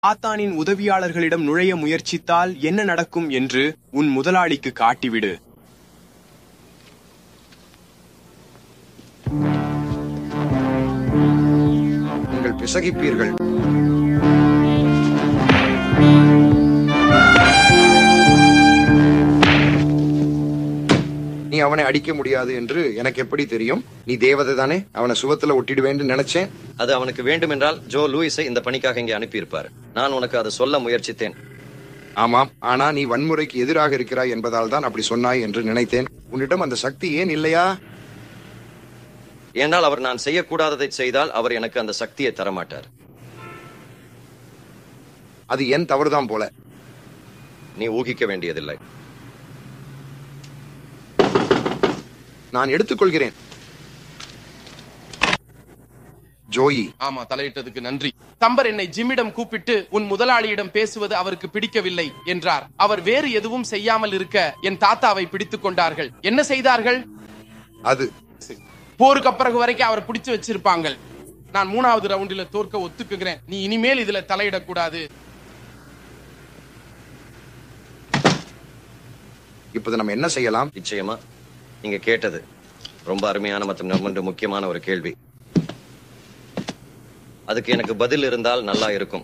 சாத்தானின் உதவியாளர்களிடம் நுழைய முயற்சித்தால் என்ன நடக்கும் என்று உன் முதலாளிக்கு காட்டிவிடு நீங்கள் பிசகிப்பீர்கள் நீ அவனை அடிக்க முடியாது என்று எனக்கு எப்படி தெரியும் நீ தேவதை தானே அவனை சுவத்துல ஒட்டிடுவேன்னு நினைச்சேன் அது அவனுக்கு வேண்டுமென்றால் ஜோ லூயிஸை இந்த பணிக்காக இங்கே அனுப்பியிருப்பார் நான் உனக்கு அதை சொல்ல முயற்சித்தேன் ஆமாம் ஆனா நீ வன்முறைக்கு எதிராக இருக்கிறாய் என்பதால் தான் அப்படி சொன்னாய் என்று நினைத்தேன் உன்னிடம் அந்த சக்தி ஏன் இல்லையா ஏனால் அவர் நான் செய்யக்கூடாததை செய்தால் அவர் எனக்கு அந்த சக்தியை தரமாட்டார் அது என் தவறுதான் போல நீ ஊகிக்க வேண்டியதில்லை நான் எடுத்துக்கொள்கிறேன் ஜோயி ஆமா தலையிட்டதுக்கு நன்றி தம்பர் என்னை ஜிம்மிடம் கூப்பிட்டு உன் முதலாளியிடம் பேசுவது அவருக்கு பிடிக்கவில்லை என்றார் அவர் வேறு எதுவும் செய்யாமல் இருக்க என் தாத்தாவை பிடித்துக் கொண்டார்கள் என்ன செய்தார்கள் அது போருக்கு பிறகு வரைக்கும் அவர் பிடிச்சு வச்சிருப்பாங்க நான் மூணாவது ரவுண்டில தோற்க ஒத்துக்குகிறேன் நீ இனிமேல் இதுல தலையிடக்கூடாது இப்போது நம்ம என்ன செய்யலாம் நிச்சயமா நீங்க கேட்டது ரொம்ப அருமையான மற்றும் ரொம்ப முக்கியமான ஒரு கேள்வி அதுக்கு எனக்கு பதில் இருந்தால் நல்லா இருக்கும்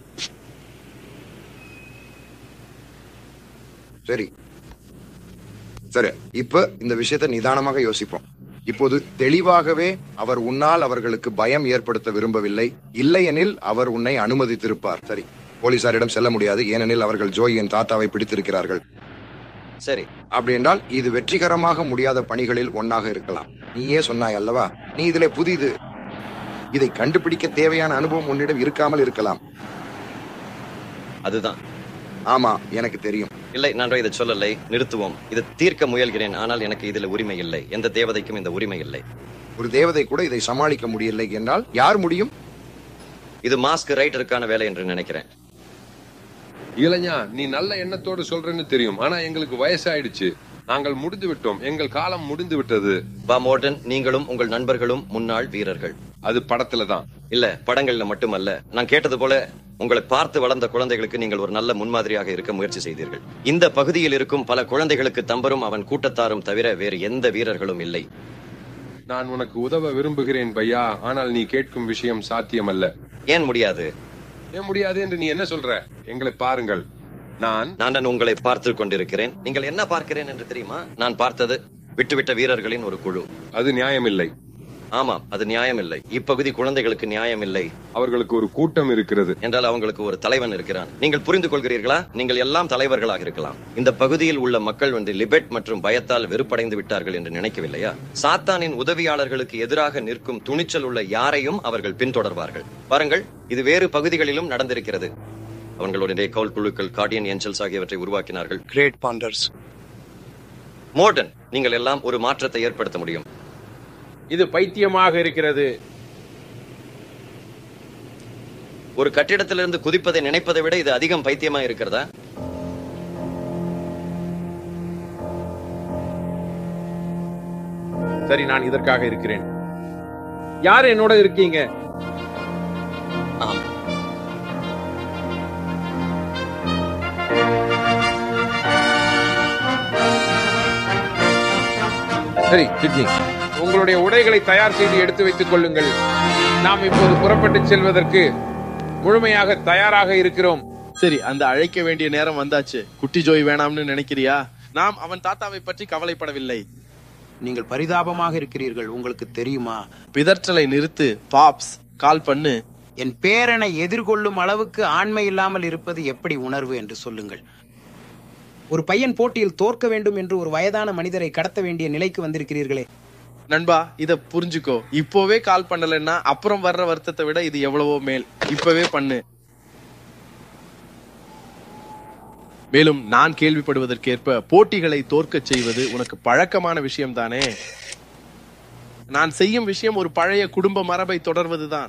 சரி சரி இப்ப இந்த விஷயத்தை நிதானமாக யோசிப்போம் இப்போது தெளிவாகவே அவர் உன்னால் அவர்களுக்கு பயம் ஏற்படுத்த விரும்பவில்லை இல்லையெனில் அவர் உன்னை அனுமதித்திருப்பார் சரி போலீசாரிடம் செல்ல முடியாது ஏனெனில் அவர்கள் ஜோயின் தாத்தாவை பிடித்திருக்கிறார்கள் சரி அப்படி என்றால் இது வெற்றிகரமாக முடியாத பணிகளில் ஒன்னாக இருக்கலாம் நீயே சொன்னாய் அல்லவா நீ இதிலே புதிது இதை கண்டுபிடிக்க தேவையான அனுபவம் உன்னிடம் இருக்காமல் இருக்கலாம் அதுதான் ஆமா எனக்கு தெரியும் இல்லை நான் இதை சொல்லலை நிறுத்துவோம் இதை தீர்க்க முயல்கிறேன் ஆனால் எனக்கு இதுல உரிமை இல்லை எந்த தேவதைக்கும் இந்த உரிமை இல்லை ஒரு தேவதை கூட இதை சமாளிக்க முடியலை என்றால் யார் முடியும் இது மாஸ்க் ரைட்டருக்கான வேலை என்று நினைக்கிறேன் இளைஞா நீ நல்ல எண்ணத்தோடு சொல்றேன்னு தெரியும் ஆனா எங்களுக்கு வயசாயிடுச்சு நாங்கள் முடிந்து விட்டோம் எங்கள் காலம் முடிந்து விட்டது பா மோர்டன் நீங்களும் உங்கள் நண்பர்களும் முன்னாள் வீரர்கள் அது படத்துல தான் இல்ல படங்கள்ல மட்டுமல்ல நான் கேட்டது போல உங்களை பார்த்து வளர்ந்த குழந்தைகளுக்கு நீங்கள் ஒரு நல்ல முன்மாதிரியாக இருக்க முயற்சி செய்தீர்கள் இந்த பகுதியில் இருக்கும் பல குழந்தைகளுக்கு தம்பரும் அவன் கூட்டத்தாரும் தவிர வேறு எந்த வீரர்களும் இல்லை நான் உனக்கு உதவ விரும்புகிறேன் பையா ஆனால் நீ கேட்கும் விஷயம் சாத்தியமல்ல ஏன் முடியாது ஏன் முடியாது என்று நீ என்ன சொல்ற எங்களை பாருங்கள் நான் நான் தான் உங்களை பார்த்து கொண்டிருக்கிறேன் நீங்கள் என்ன பார்க்கிறேன் என்று தெரியுமா நான் பார்த்தது விட்டுவிட்ட வீரர்களின் ஒரு குழு அது நியாயமில்லை ஆமாம் அது நியாயம் இல்லை இப்பகுதி குழந்தைகளுக்கு நியாயம் இல்லை அவர்களுக்கு ஒரு கூட்டம் இருக்கிறது என்றால் அவங்களுக்கு ஒரு தலைவன் இருக்கிறான் நீங்கள் புரிந்து கொள்கிறீர்களா நீங்கள் எல்லாம் தலைவர்களாக இருக்கலாம் இந்த பகுதியில் உள்ள மக்கள் வந்து லிபெட் மற்றும் பயத்தால் வெறுப்படைந்து விட்டார்கள் என்று நினைக்கவில்லையா சாத்தானின் உதவியாளர்களுக்கு எதிராக நிற்கும் துணிச்சல் உள்ள யாரையும் அவர்கள் பின்தொடர்வார்கள் பாருங்கள் இது வேறு பகுதிகளிலும் நடந்திருக்கிறது அவர்களுடைய கவுல் குழுக்கள் கார்டியன் ஏஞ்சல்ஸ் ஆகியவற்றை உருவாக்கினார்கள் கிரேட் பாண்டர்ஸ் மோர்டன் நீங்கள் எல்லாம் ஒரு மாற்றத்தை ஏற்படுத்த முடியும் இது பைத்தியமாக இருக்கிறது ஒரு கட்டிடத்திலிருந்து குதிப்பதை நினைப்பதை விட இது அதிகம் பைத்தியமா இருக்கிறதா சரி நான் இதற்காக இருக்கிறேன் யார் என்னோட இருக்கீங்க ஆம் சரி சிட்னி உங்களுடைய உடைகளை தயார் செய்து எடுத்து வைத்துக் கொள்ளுங்கள் நாம் இப்போது புறப்பட்டு செல்வதற்கு முழுமையாக தயாராக இருக்கிறோம் சரி அந்த அழைக்க வேண்டிய நேரம் வந்தாச்சு குட்டி ஜோய் வேணாம்னு நினைக்கிறியா நாம் அவன் தாத்தாவை பற்றி கவலைப்படவில்லை நீங்கள் பரிதாபமாக இருக்கிறீர்கள் உங்களுக்கு தெரியுமா பிதற்றலை நிறுத்து பாப்ஸ் கால் பண்ணு என் பேரனை எதிர்கொள்ளும் அளவுக்கு ஆண்மை இல்லாமல் இருப்பது எப்படி உணர்வு என்று சொல்லுங்கள் ஒரு பையன் போட்டியில் தோற்க வேண்டும் என்று ஒரு வயதான மனிதரை கடத்த வேண்டிய நிலைக்கு வந்திருக்கிறீர்களே நண்பா இத புரிஞ்சுக்கோ இப்போவே கால் பண்ணலன்னா அப்புறம் வர்ற வருத்தத்தை விட இது எவ்வளவோ மேல் இப்பவே பண்ணு மேலும் நான் கேள்விப்படுவதற்கேற்ப போட்டிகளை தோற்கச் செய்வது உனக்கு பழக்கமான விஷயம் தானே நான் செய்யும் விஷயம் ஒரு பழைய குடும்ப மரபை தொடர்வதுதான்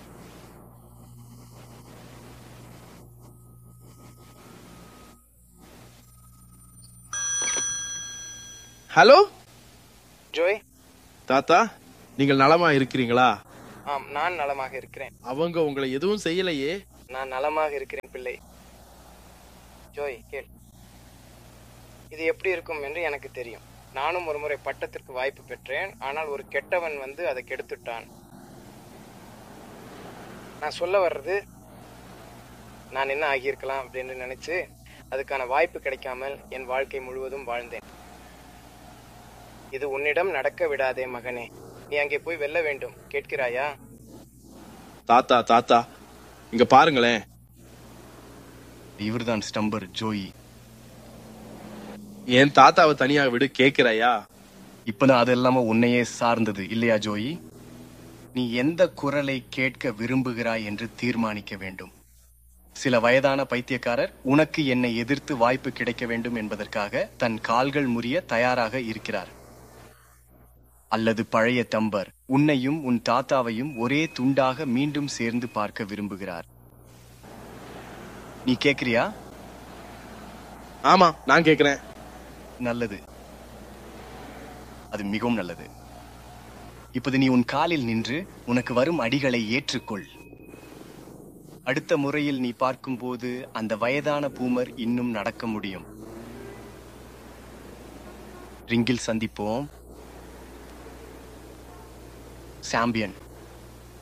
ஹலோ ஜோய் தாத்தா நீங்கள் நலமா இருக்கிறீங்களா ஆம் நான் நலமாக இருக்கிறேன் அவங்க உங்களை எதுவும் செய்யலையே நான் நலமாக இருக்கிறேன் பிள்ளை ஜோய் கேள் இது எப்படி இருக்கும் என்று எனக்கு தெரியும் நானும் ஒரு முறை பட்டத்திற்கு வாய்ப்பு பெற்றேன் ஆனால் ஒரு கெட்டவன் வந்து அதை கெடுத்துட்டான் நான் சொல்ல வர்றது நான் என்ன ஆகியிருக்கலாம் அப்படின்னு நினைச்சு அதுக்கான வாய்ப்பு கிடைக்காமல் என் வாழ்க்கை முழுவதும் வாழ்ந்தேன் இது உன்னிடம் நடக்க விடாதே மகனே நீ அங்கே போய் வெல்ல வேண்டும் கேட்கிறாயா தாத்தா தாத்தா இங்க பாருங்களேன் இவர்தான் ஸ்டம்பர் ஜோயி என் தாத்தாவை தனியா விடு கேக்குறாயா இப்பதான் அது இல்லாம உன்னையே சார்ந்தது இல்லையா ஜோயி நீ எந்த குரலை கேட்க விரும்புகிறாய் என்று தீர்மானிக்க வேண்டும் சில வயதான பைத்தியக்காரர் உனக்கு என்னை எதிர்த்து வாய்ப்பு கிடைக்க வேண்டும் என்பதற்காக தன் கால்கள் முறிய தயாராக இருக்கிறார் அல்லது பழைய தம்பர் உன்னையும் உன் தாத்தாவையும் ஒரே துண்டாக மீண்டும் சேர்ந்து பார்க்க விரும்புகிறார் நீ கேக்குறியா ஆமா நான் கேக்குறேன் நல்லது அது மிகவும் நல்லது இப்போது நீ உன் காலில் நின்று உனக்கு வரும் அடிகளை ஏற்றுக்கொள் அடுத்த முறையில் நீ பார்க்கும்போது அந்த வயதான பூமர் இன்னும் நடக்க முடியும் ரிங்கில் சந்திப்போம் சாம்பியன்